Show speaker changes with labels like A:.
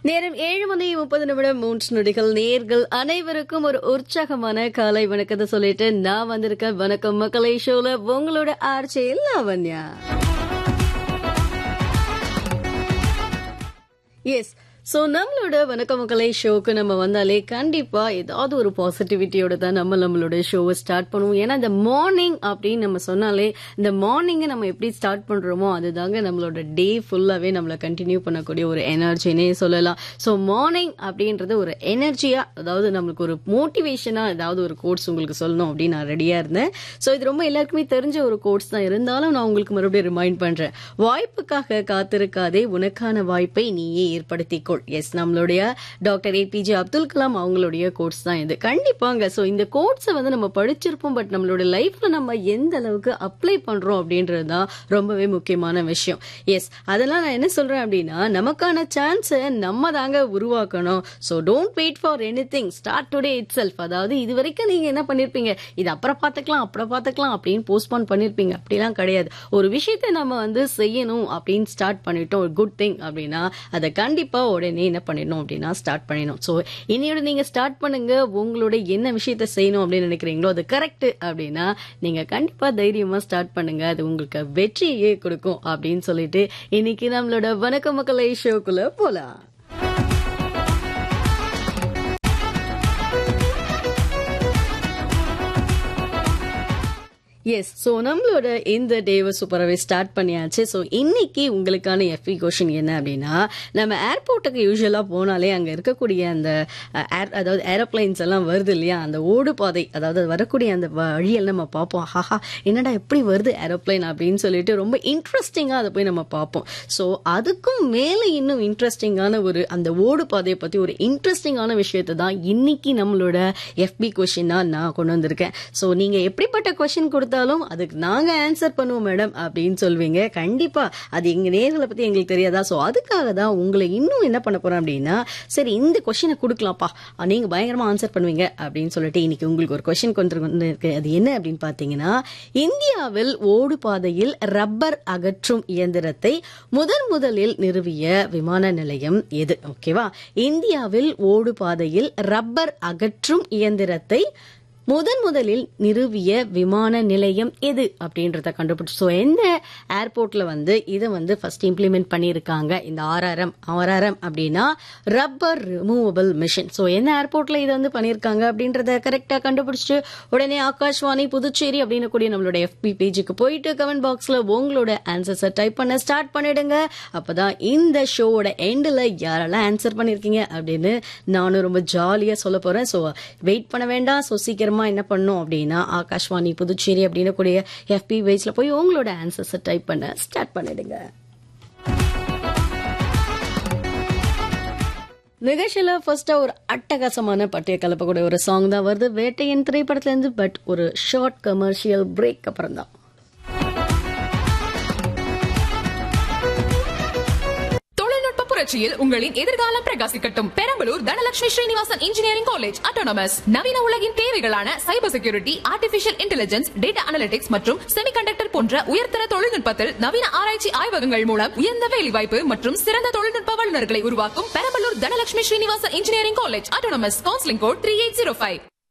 A: நேரம் ஏழு மணி முப்பது நிமிடம் மூன்று நொடிகள் நேர்கள் அனைவருக்கும் ஒரு உற்சாகமான காலை வணக்கத்தை சொல்லிட்டு நான் வந்திருக்கேன் வணக்கம் மக்களை ஷோல உங்களோட ஆர்ச்சே லாவண்யா எஸ் சோ நம்மளோட வணக்க மக்களை ஷோக்கு நம்ம வந்தாலே கண்டிப்பா ஏதாவது ஒரு பாசிட்டிவிட்டியோட தான் நம்ம நம்மளோட ஷோவை ஸ்டார்ட் பண்ணுவோம் ஏன்னா இந்த மார்னிங் அப்படின்னு நம்ம சொன்னாலே இந்த மார்னிங்கை நம்ம எப்படி ஸ்டார்ட் பண்றோமோ அதுதாங்க நம்மளோட டே ஃபுல்லாவே நம்மள கண்டினியூ பண்ணக்கூடிய ஒரு எனர்ஜினே சொல்லலாம் சோ மார்னிங் அப்படின்றது ஒரு எனர்ஜியா அதாவது நம்மளுக்கு ஒரு மோட்டிவேஷனா ஏதாவது ஒரு கோர்ஸ் உங்களுக்கு சொல்லணும் அப்படின்னு நான் ரெடியா இருந்தேன் சோ இது ரொம்ப எல்லாருக்குமே தெரிஞ்ச ஒரு கோர்ஸ் தான் இருந்தாலும் நான் உங்களுக்கு மறுபடியும் ரிமைண்ட் பண்றேன் வாய்ப்புக்காக காத்திருக்காதே உனக்கான வாய்ப்பை நீயே ஏற்படுத்திக்கொள் எஸ் நம்மளுடைய டாக்டர் ஏபிஜே அப்துல் கலாம் அவங்களுடைய கோர்ஸ் தான் இது கண்டிப்பாங்க சோ இந்த கோர்ஸை வந்து நம்ம படிச்சிருப்போம் பட் நம்மளோட லைஃப்ல நம்ம எந்த அளவுக்கு அப்ளை பண்றோம் அப்படின்றது தான் ரொம்பவே முக்கியமான விஷயம் எஸ் அதெல்லாம் நான் என்ன சொல்றேன் அப்படின்னா நமக்கான சான்ஸை நம்ம தாங்க உருவாக்கணும் so don't wait for anything start today itself அதாவது இது வரைக்கும் நீங்க என்ன பண்ணிருப்பீங்க இது அப்புறம் பார்த்துக்கலாம் அப்புறம் பார்த்துக்கலாம் அப்படின்னு போஸ்ட்போன் பண்ணிருப்பீங்க அப்படிலாம் கிடையாது ஒரு விஷயத்தை நம்ம வந்து செய்யணும் அப்படின்னு ஸ்டார்ட் பண்ணிட்டோம் ஒரு குட் திங் அப்படின்னா அதை கண்டிப்பா உடனே என்ன பண்ணிடணும் அப்படின்னா ஸ்டார்ட் பண்ணிடணும் ஸோ இன்னையோட நீங்க ஸ்டார்ட் பண்ணுங்க உங்களோட என்ன விஷயத்த செய்யணும் அப்படின்னு நினைக்கிறீங்களோ அது கரெக்ட் அப்படின்னா நீங்க கண்டிப்பா தைரியமா ஸ்டார்ட் பண்ணுங்க அது உங்களுக்கு வெற்றியே கொடுக்கும் அப்படின்னு சொல்லிட்டு இன்னைக்கு நம்மளோட வணக்க மக்களை ஷோக்குள்ள போலாம் எஸ் ஸோ நம்மளோட இந்த டேவை சூப்பராகவே ஸ்டார்ட் பண்ணியாச்சு ஸோ இன்னைக்கு உங்களுக்கான எஃபி கொஷின் என்ன அப்படின்னா நம்ம ஏர்போர்ட்டுக்கு யூஸ்வலாக போனாலே அங்கே இருக்கக்கூடிய அந்த ஏர் அதாவது ஏரோப்ளைன்ஸ் எல்லாம் வருது இல்லையா அந்த ஓடு பாதை அதாவது வரக்கூடிய அந்த வழியெல்லாம் நம்ம பார்ப்போம் ஹாஹா என்னடா எப்படி வருது ஏரோப்ளைன் அப்படின்னு சொல்லிட்டு ரொம்ப இன்ட்ரெஸ்டிங்காக அதை போய் நம்ம பார்ப்போம் ஸோ அதுக்கும் மேலே இன்னும் இன்ட்ரெஸ்டிங்கான ஒரு அந்த ஓடு பாதையை பற்றி ஒரு இன்ட்ரெஸ்டிங்கான விஷயத்தை தான் இன்னைக்கு நம்மளோட எஃபி கொஷினாக நான் கொண்டு வந்திருக்கேன் ஸோ நீங்கள் எப்படிப்பட்ட கொஷின் கொடுத்து கொடுத்தாலும் அதுக்கு நாங்க ஆன்சர் பண்ணுவோம் மேடம் அப்படின்னு சொல்வீங்க கண்டிப்பா அது எங்க நேர்களை பத்தி எங்களுக்கு தெரியாதா சோ அதுக்காக தான் உங்களை இன்னும் என்ன பண்ண போறோம் அப்படின்னா சரி இந்த கொஸ்டினை கொடுக்கலாம்ப்பா நீங்க பயங்கரமா ஆன்சர் பண்ணுவீங்க அப்படின்னு சொல்லிட்டு இன்னைக்கு உங்களுக்கு ஒரு கொஸ்டின் கொண்டு இருக்கு அது என்ன அப்படின்னு பாத்தீங்கன்னா இந்தியாவில் ஓடு பாதையில் ரப்பர் அகற்றும் இயந்திரத்தை முதன் முதலில் நிறுவிய விமான நிலையம் எது ஓகேவா இந்தியாவில் ஓடு பாதையில் ரப்பர் அகற்றும் இயந்திரத்தை முதன் முதலில் நிறுவிய விமான நிலையம் எது அப்படின்றத கண்டுபிடிச்சு ஸோ எந்த ஏர்போர்ட்ல வந்து இதை வந்து ஃபர்ஸ்ட் இம்ப்ளிமெண்ட் பண்ணியிருக்காங்க இந்த ஆர்ஆர்எம் ஆர்ஆர்எம் அப்படின்னா ரப்பர் ரிமூவபிள் மிஷின் ஸோ எந்த ஏர்போர்ட்ல இதை வந்து பண்ணியிருக்காங்க அப்படின்றத கரெக்டாக கண்டுபிடிச்சு உடனே ஆகாஷ்வாணி புதுச்சேரி அப்படின்னு கூடிய நம்மளோட எஃபி பேஜுக்கு போயிட்டு கமெண்ட் பாக்ஸ்ல உங்களோட ஆன்சர்ஸை டைப் பண்ண ஸ்டார்ட் பண்ணிடுங்க அப்பதான் இந்த ஷோவோட எண்டில் யாரெல்லாம் ஆன்சர் பண்ணியிருக்கீங்க அப்படின்னு நானும் ரொம்ப ஜாலியாக சொல்ல போறேன் ஸோ வெயிட் பண்ண வேண்டாம் ஸோ சீக்கிரம் சீக்கிரமா என்ன பண்ணும் அப்படின்னா ஆகாஷ்வாணி புதுச்சேரி அப்படின்னு கூடிய எஃபி பேஜ்ல போய் உங்களோட ஆன்சர்ஸை டைப் பண்ண ஸ்டார்ட் பண்ணிடுங்க நிகழ்ச்சியில ஃபர்ஸ்டா ஒரு அட்டகாசமான பட்டிய கலப்பக்கூடிய ஒரு சாங் தான் வருது வேட்டையன் திரைப்படத்துல இருந்து பட் ஒரு ஷார்ட் கமர்ஷியல் பிரேக் அப்புறம் தான்
B: புரட்சியில் உங்களின் எதிர்காலம் பிரகாசிக்கட்டும் Perambalur Dhanalakshmi Srinivasan engineering college autonomous நவீன உலகின் தேவைகளான cyber security artificial intelligence data analytics மற்றும் செமிகண்டக்டர் போன்ற உயர்தர தொழில்நுட்பத்தில் நவீன ஆராய்ச்சி ஆய்வகங்கள் மூலம் உயர்ந்த வேலைவாய்ப்பு மற்றும் சிறந்த தொழில்நுட்ப வல்லுநர்களை உருவாக்கும் Perambalur Dhanalakshmi Srinivasan engineering college autonomous counselling code three eight zero five